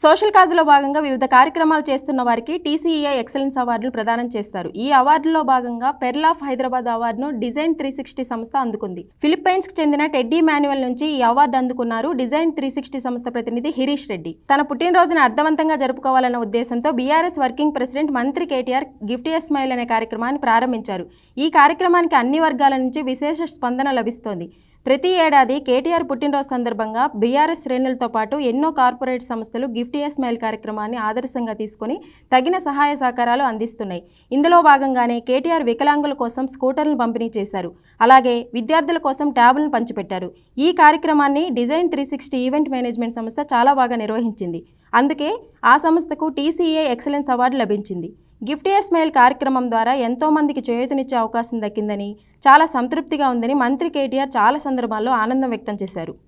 social కాజ్లో భాగంగా వివిధ కార్యక్రమాలు చేస్తున్న వారికి టీసీఈఐ ఎక్సలెన్స్ అవార్డులు ప్రదానం చేస్తారు ఈ అవార్డులో భాగంగా పెర్ల్ ఆఫ్ హైదరాబాద్ అవార్డును డిజైన్ త్రీ సిక్స్టీ సంస్థ అందుకుంది ఫిలిప్పైన్స్ కి చెందిన టెడ్డీ మాన్యువల్ నుంచి ఈ అవార్డు అందుకున్నారు డిజైన్ త్రీ సిక్స్టీ సంస్థ ప్రతినిధి హరీష్ రెడ్డి తన పుట్టినరోజును అర్థవంతంగా జరుపుకోవాలన్న ఉద్దేశంతో బీఆర్ఎస్ వర్కింగ్ ప్రెసిడెంట్ మంత్రి కేటీఆర్ గిఫ్ట్ ఎ స్మైల్ అనే కార్యక్రమాన్ని ప్రారంభించారు ఈ కార్యక్రమానికి అన్ని వర్గాల నుంచి విశేష స్పందన లభిస్తోంది ప్రతి ఏడాది కేటీఆర్ పుట్టినరోజు సందర్భంగా బీఆర్ఎస్ శ్రేణులతో పాటు ఎన్నో కార్పొరేట్ సంస్థలు గిఫ్ట్ ఏ స్మైల్ కార్యక్రమాన్ని ఆదర్శంగా తీసుకొని తగిన సహాయ సహకారాలు అందిస్తున్నాయి ఇందులో భాగంగానే కేటీఆర్ వికలాంగుల కోసం స్కూటర్లను పంపిణీ చేశారు అలాగే విద్యార్థుల కోసం ట్యాబులను పంచిపెట్టారు ఈ కార్యక్రమాన్ని design three sixty event management సంస్థ చాలా బాగా నిర్వహించింది అందుకే ఆ సంస్థకు టీసీఏ ఎక్సలెన్స్ అవార్డు లభించింది గిఫ్ట్ ఏ స్మైల్ కార్యక్రమం ద్వారా ఎంతో మందికి చేయూతనిచ్చే అవకాశం దక్కిందని చాలా సంతృప్తిగా ఉందని మంత్రి కేటీఆర్ చాలా సందర్భాల్లో ఆనందం వ్యక్తం చేశారు